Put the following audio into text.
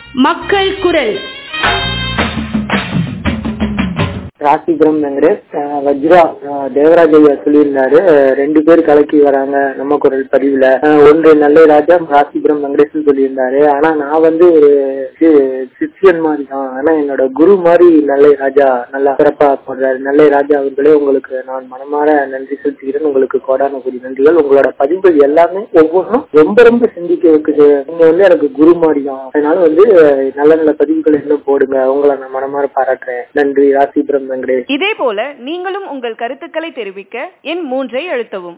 மக்கள் குரல் ராசிபுரம் வெங்கடேஷ் அஹ் வஜ்ரா அஹ் தேவராஜ் ஐயா சொல்லியிருந்தாரு அஹ் ரெண்டு பேர் கலக்கி வராங்க நம்ம குரல் பதிவுல அஹ் ஒன்று நல்ல ராஜா ராசிபுரம் வெங்கடேஷ் சொல்லியிருந்தாரு ஆனா நான் வந்து ஒரு சி- சிஷ்யன் மாதிரி தான் ஆனா என்னோட குரு மாதிரி நல்ல ராஜா நல்லா சிறப்பா போடுறாரு நல்ல ராஜா அவர்களே உங்களுக்கு நான் மனமாற நன்றி செலுத்துகிறேன் உங்களுக்கு கோடான கூடி நன்றிகள் உங்களோட பதிவுகள் எல்லாமே ஒவ்வொன்றும் ரொம்ப ரொம்ப சிந்திக்க வைக்குது நீங்க வந்து எனக்கு குரு மாதிரி தான் அதனால வந்து நல்ல நல்ல பதிவுகள் இன்னும் போடுங்க உங்களை நான் மனமாற பாராட்டுறேன் நன்றி ராசிபுரம் வெங்கடேஷ் இதே போல நீங்களும் உங்கள் கருத்துக்களை தெரிவிக்க எண் மூன்றை அழுத்தவும்